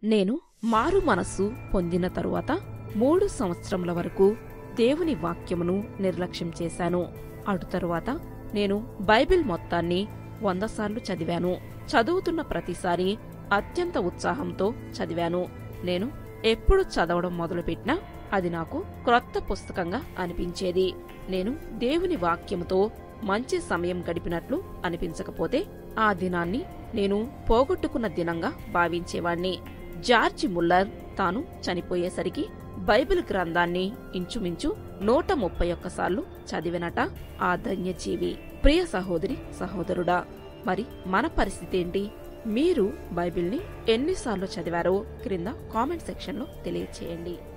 నేను మారు మనస్సు పొందిన తరువాత మూడు సంవత్సరముల వరకు దేవుని వాక్యమును నిర్లక్ష్యం చేశాను అటు తరువాత నేను బైబిల్ మొత్తాన్ని వంద సార్లు చదివాను చదువుతున్న ప్రతిసారి అత్యంత ఉత్సాహంతో చదివాను నేను ఎప్పుడు చదవడం మొదలుపెట్టినా అది నాకు క్రొత్త పుస్తకంగా అనిపించేది నేను దేవుని వాక్యముతో మంచి సమయం గడిపినట్లు అనిపించకపోతే ఆ దినాన్ని నేను పోగొట్టుకున్న దినంగా భావించేవాణ్ణి జార్జి ముల్లర్ తాను చనిపోయేసరికి బైబిల్ గ్రంథాన్ని ఇంచుమించు నూట ముప్పై ఒక్కసార్లు చదివినట ఆ ధన్యజీవి ప్రియ సహోదరి సహోదరుడా మరి మన పరిస్థితి ఏంటి మీరు బైబిల్ని ఎన్నిసార్లు చదివారో క్రింద కామెంట్ సెక్షన్లో తెలియచేయండి